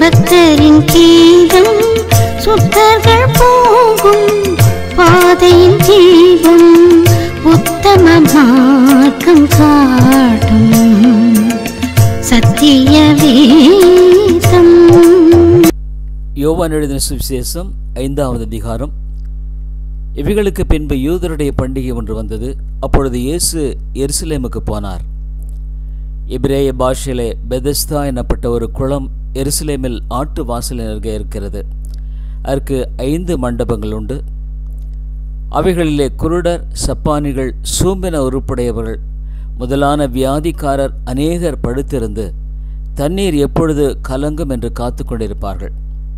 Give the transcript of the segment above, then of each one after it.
பக்தரின் கீதம் சுத்தர்கள் போகும் பாதையின் தீபம் உத்தம மார்க்கம் காட்டும் சத்திய வேதம் யோவான் எழுதின சுவிசேஷம் ஐந்தாவது அதிகாரம் இவைகளுக்கு பின்பு யூதருடைய பண்டிகை ஒன்று வந்தது அப்பொழுது இயேசு எருசலேமுக்கு போனார் எபிரேய பாஷையிலே பெதஸ்தா எனப்பட்ட ஒரு குளம் எருசலேமில் ஆட்டு வாசலின் அருகே இருக்கிறது அதற்கு ஐந்து மண்டபங்கள் உண்டு அவைகளிலே குருடர் சப்பானிகள் சூம்பின உருப்புடையவர்கள் முதலான வியாதிக்காரர் அநேகர் படுத்திருந்து தண்ணீர் எப்பொழுது கலங்கும் என்று காத்து கொண்டிருப்பார்கள்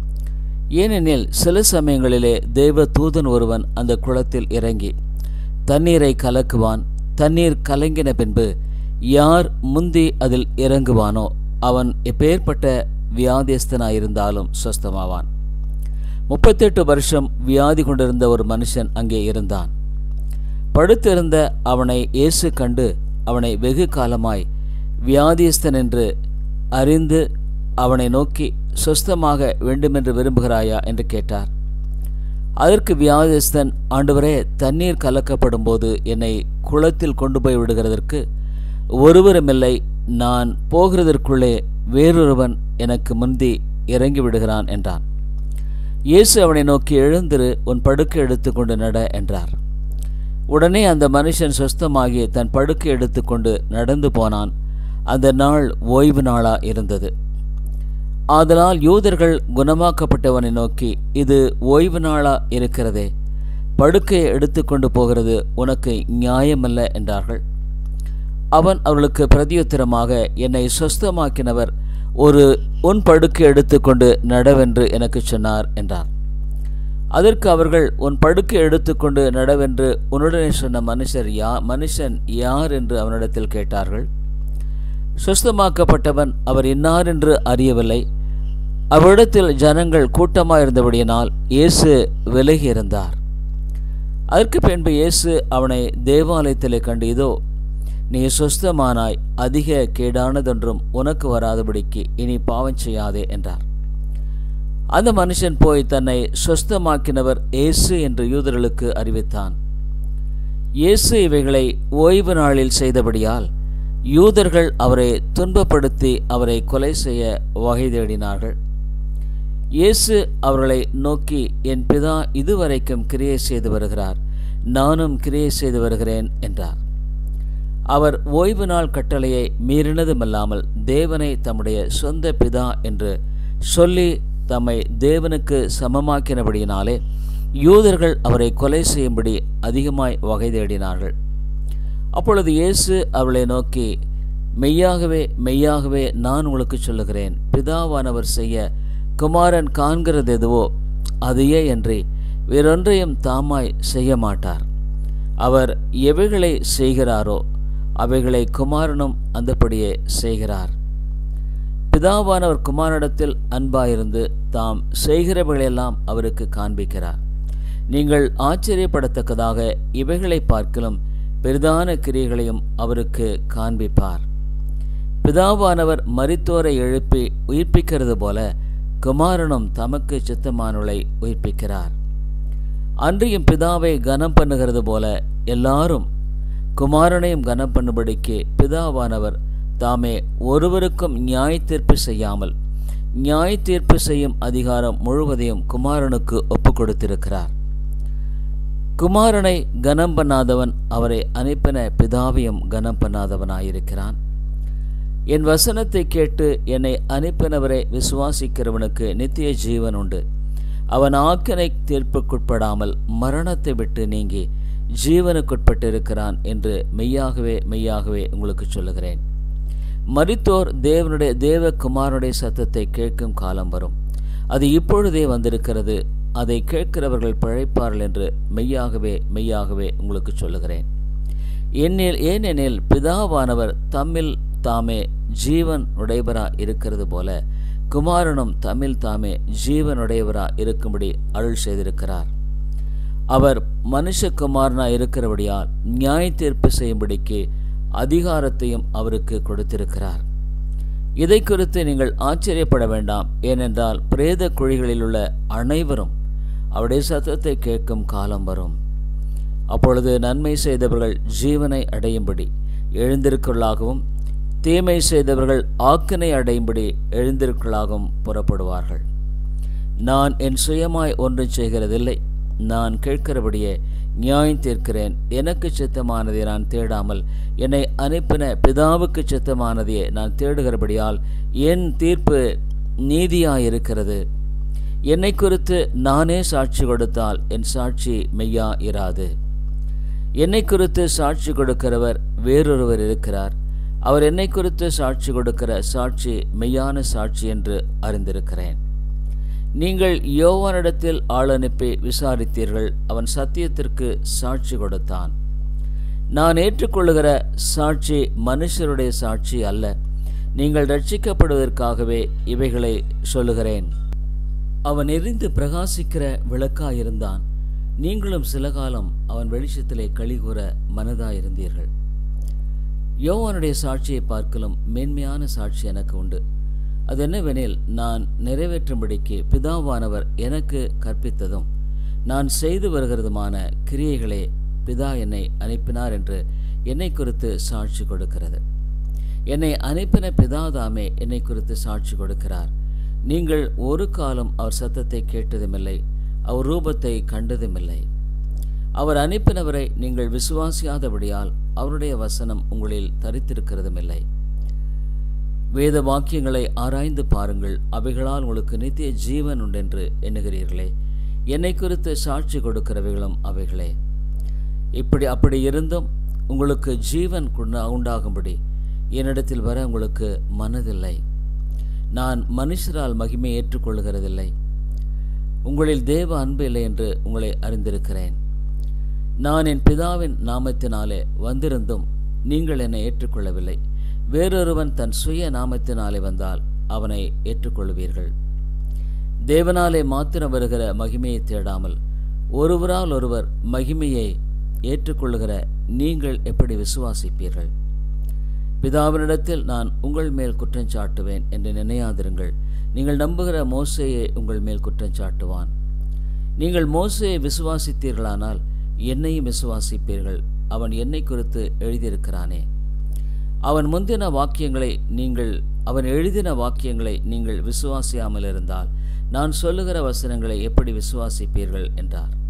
ஏனெனில் சில சமயங்களிலே தேவ தூதன் ஒருவன் அந்த குளத்தில் இறங்கி தண்ணீரை கலக்குவான் தண்ணீர் கலங்கின பின்பு யார் முந்தி அதில் இறங்குவானோ அவன் எப்பேற்பட்ட வியாதியஸ்தனாயிருந்தாலும் சொஸ்தமாவான் முப்பத்தெட்டு வருஷம் வியாதி கொண்டிருந்த ஒரு மனுஷன் அங்கே இருந்தான் படுத்திருந்த அவனை இயேசு கண்டு அவனை வெகு காலமாய் வியாதியஸ்தன் என்று அறிந்து அவனை நோக்கி சொஸ்தமாக வேண்டுமென்று விரும்புகிறாயா என்று கேட்டார் அதற்கு வியாதிஸ்தன் ஆண்டவரே தண்ணீர் கலக்கப்படும் போது என்னை குளத்தில் கொண்டு போய் விடுகிறதற்கு ஒருவருமில்லை நான் போகிறதற்குள்ளே வேறொருவன் எனக்கு முந்தி இறங்கி விடுகிறான் என்றான் இயேசு அவனை நோக்கி எழுந்திரு உன் படுக்கை எடுத்துக்கொண்டு நட என்றார் உடனே அந்த மனுஷன் சொஸ்தமாகி தன் படுக்கை எடுத்துக்கொண்டு நடந்து போனான் அந்த நாள் ஓய்வு நாளா இருந்தது ஆதலால் யூதர்கள் குணமாக்கப்பட்டவனை நோக்கி இது ஓய்வு நாளா இருக்கிறதே படுக்கையை எடுத்துக்கொண்டு போகிறது உனக்கு நியாயமல்ல என்றார்கள் அவன் அவர்களுக்கு பிரதியுத்தரமாக என்னை சொஸ்தமாக்கினவர் ஒரு உன் படுக்கை எடுத்துக்கொண்டு நடவென்று எனக்கு சொன்னார் என்றார் அதற்கு அவர்கள் உன் படுக்கை எடுத்துக்கொண்டு நடவென்று உன்னுடனே சொன்ன மனுஷர் யா மனுஷன் யார் என்று அவனிடத்தில் கேட்டார்கள் சுஸ்தமாக்கப்பட்டவன் அவர் இன்னார் என்று அறியவில்லை அவ்விடத்தில் ஜனங்கள் கூட்டமாயிருந்தபடியினால் இயேசு விலகி இருந்தார் அதற்கு பின்பு இயேசு அவனை தேவாலயத்திலே கண்டு இதோ நீ சுஸ்தமானாய் அதிக கேடானதொன்றும் உனக்கு வராதபடிக்கு இனி பாவம் செய்யாதே என்றார் அந்த மனுஷன் போய் தன்னை சுஸ்தமாக்கினவர் இயேசு என்று யூதர்களுக்கு அறிவித்தான் இயேசு இவைகளை ஓய்வு நாளில் செய்தபடியால் யூதர்கள் அவரை துன்பப்படுத்தி அவரை கொலை செய்ய வகை தேடினார்கள் இயேசு அவர்களை நோக்கி என் பிதா இதுவரைக்கும் கிரியை செய்து வருகிறார் நானும் கிரியை செய்து வருகிறேன் என்றார் அவர் ஓய்வு நாள் கட்டளையை மீறினதுமல்லாமல் தேவனை தம்முடைய சொந்த பிதா என்று சொல்லி தம்மை தேவனுக்கு சமமாக்கினபடியினாலே யூதர்கள் அவரை கொலை செய்யும்படி அதிகமாய் வகை தேடினார்கள் அப்பொழுது இயேசு அவளை நோக்கி மெய்யாகவே மெய்யாகவே நான் உங்களுக்கு சொல்லுகிறேன் பிதாவானவர் செய்ய குமாரன் காண்கிறது எதுவோ அதையே அன்றி வேறொன்றையும் தாமாய் செய்ய மாட்டார் அவர் எவைகளை செய்கிறாரோ அவைகளை குமாரனும் அந்தப்படியே செய்கிறார் பிதாவானவர் குமாரனிடத்தில் அன்பாயிருந்து தாம் செய்கிறவைகளெல்லாம் அவருக்கு காண்பிக்கிறார் நீங்கள் ஆச்சரியப்படத்தக்கதாக இவைகளை பார்க்கலும் பெரிதான கிரியைகளையும் அவருக்கு காண்பிப்பார் பிதாவானவர் மரித்தோரை எழுப்பி உயிர்ப்பிக்கிறது போல குமாரனும் தமக்கு சித்தமானவளை உயிர்ப்பிக்கிறார் அன்றியும் பிதாவை கனம் பண்ணுகிறது போல எல்லாரும் குமாரனையும் கனம் பண்ணும்படிக்கு பிதாவானவர் தாமே ஒருவருக்கும் நியாய தீர்ப்பு செய்யாமல் நியாய தீர்ப்பு செய்யும் அதிகாரம் முழுவதையும் குமாரனுக்கு ஒப்புக் கொடுத்திருக்கிறார் குமாரனை கனம் பண்ணாதவன் அவரை அனுப்பின பிதாவையும் கனம் பண்ணாதவனாயிருக்கிறான் என் வசனத்தை கேட்டு என்னை அனுப்பினவரை விசுவாசிக்கிறவனுக்கு நித்திய ஜீவன் உண்டு அவன் ஆக்கினை தீர்ப்புக்குட்படாமல் மரணத்தை விட்டு நீங்கி ஜீவனுக்குட்பட்டிருக்கிறான் என்று மெய்யாகவே மெய்யாகவே உங்களுக்கு சொல்லுகிறேன் மரித்தோர் தேவனுடைய தேவகுமாரனுடைய சத்தத்தை கேட்கும் காலம் வரும் அது இப்பொழுதே வந்திருக்கிறது அதை கேட்கிறவர்கள் பிழைப்பார்கள் என்று மெய்யாகவே மெய்யாகவே உங்களுக்கு சொல்லுகிறேன் என்னில் ஏனெனில் பிதாவானவர் தம்மில் தாமே ஜீவன் உடையவரா இருக்கிறது போல குமாரனும் தமிழ் தாமே ஜீவனுடையவரா இருக்கும்படி அருள் செய்திருக்கிறார் அவர் மனுஷகுமாரனா இருக்கிறபடியால் நியாய தீர்ப்பு செய்யும்படிக்கு அதிகாரத்தையும் அவருக்கு கொடுத்திருக்கிறார் இதை குறித்து நீங்கள் ஆச்சரியப்பட வேண்டாம் ஏனென்றால் பிரேத குழிகளில் உள்ள அனைவரும் அவருடைய சத்தத்தை கேட்கும் காலம் வரும் அப்பொழுது நன்மை செய்தவர்கள் ஜீவனை அடையும்படி எழுந்திருக்கலாகவும் தீமை செய்தவர்கள் ஆக்கினை அடையும்படி எழுந்திருக்கலாகவும் புறப்படுவார்கள் நான் என் சுயமாய் ஒன்றும் செய்கிறதில்லை நான் கேட்கிறபடியே நியாயம் தீர்க்கிறேன் எனக்கு சித்தமானதை நான் தேடாமல் என்னை அனுப்பின பிதாவுக்கு சித்தமானதையே நான் தேடுகிறபடியால் என் தீர்ப்பு நீதியாயிருக்கிறது என்னை குறித்து நானே சாட்சி கொடுத்தால் என் சாட்சி மெய்யா இராது என்னை குறித்து சாட்சி கொடுக்கிறவர் வேறொருவர் இருக்கிறார் அவர் என்னை குறித்து சாட்சி கொடுக்கிற சாட்சி மெய்யான சாட்சி என்று அறிந்திருக்கிறேன் நீங்கள் யோவானிடத்தில் ஆள் அனுப்பி விசாரித்தீர்கள் அவன் சத்தியத்திற்கு சாட்சி கொடுத்தான் நான் ஏற்றுக்கொள்ளுகிற சாட்சி மனுஷருடைய சாட்சி அல்ல நீங்கள் ரட்சிக்கப்படுவதற்காகவே இவைகளை சொல்லுகிறேன் அவன் எரிந்து பிரகாசிக்கிற விளக்காயிருந்தான் நீங்களும் சில காலம் அவன் வெளிச்சத்திலே கழிகூற மனதாயிருந்தீர்கள் யோவானுடைய சாட்சியை பார்க்கலும் மேன்மையான சாட்சி எனக்கு உண்டு அது என்னவெனில் நான் நிறைவேற்றும்படிக்கு பிதாவானவர் எனக்கு கற்பித்ததும் நான் செய்து வருகிறதுமான கிரியைகளே பிதா என்னை அனுப்பினார் என்று என்னை குறித்து சாட்சி கொடுக்கிறது என்னை அனுப்பின பிதாதாமே என்னை குறித்து சாட்சி கொடுக்கிறார் நீங்கள் ஒரு காலம் அவர் சத்தத்தை கேட்டதுமில்லை அவர் ரூபத்தை கண்டதுமில்லை அவர் அனுப்பினவரை நீங்கள் விசுவாசியாதபடியால் அவருடைய வசனம் உங்களில் தரித்திருக்கிறதுமில்லை வேத வாக்கியங்களை ஆராய்ந்து பாருங்கள் அவைகளால் உங்களுக்கு நித்திய ஜீவன் உண்டென்று எண்ணுகிறீர்களே என்னை குறித்து சாட்சி கொடுக்கிறவைகளும் அவைகளே இப்படி அப்படி இருந்தும் உங்களுக்கு ஜீவன் குண- உண்டாகும்படி என்னிடத்தில் வர உங்களுக்கு மனதில்லை நான் மனுஷரால் மகிமை ஏற்றுக்கொள்கிறதில்லை உங்களில் தேவ அன்பு இல்லை என்று உங்களை அறிந்திருக்கிறேன் நான் என் பிதாவின் நாமத்தினாலே வந்திருந்தும் நீங்கள் என்னை ஏற்றுக்கொள்ளவில்லை வேறொருவன் தன் சுய நாமத்தினாலே வந்தால் அவனை ஏற்றுக்கொள்வீர்கள் தேவனாலே மாத்திரம் வருகிற மகிமையை தேடாமல் ஒருவரால் ஒருவர் மகிமையை ஏற்றுக்கொள்ளுகிற நீங்கள் எப்படி விசுவாசிப்பீர்கள் பிதாவினிடத்தில் நான் உங்கள் மேல் குற்றம் சாட்டுவேன் என்று நினையாதிருங்கள் நீங்கள் நம்புகிற மோசேயை உங்கள் மேல் குற்றம் சாட்டுவான் நீங்கள் மோசேயை விசுவாசித்தீர்களானால் என்னையும் விசுவாசிப்பீர்கள் அவன் என்னை குறித்து எழுதியிருக்கிறானே அவன் முந்தின வாக்கியங்களை நீங்கள் அவன் எழுதின வாக்கியங்களை நீங்கள் விசுவாசியாமல் இருந்தால் நான் சொல்லுகிற வசனங்களை எப்படி விசுவாசிப்பீர்கள் என்றார்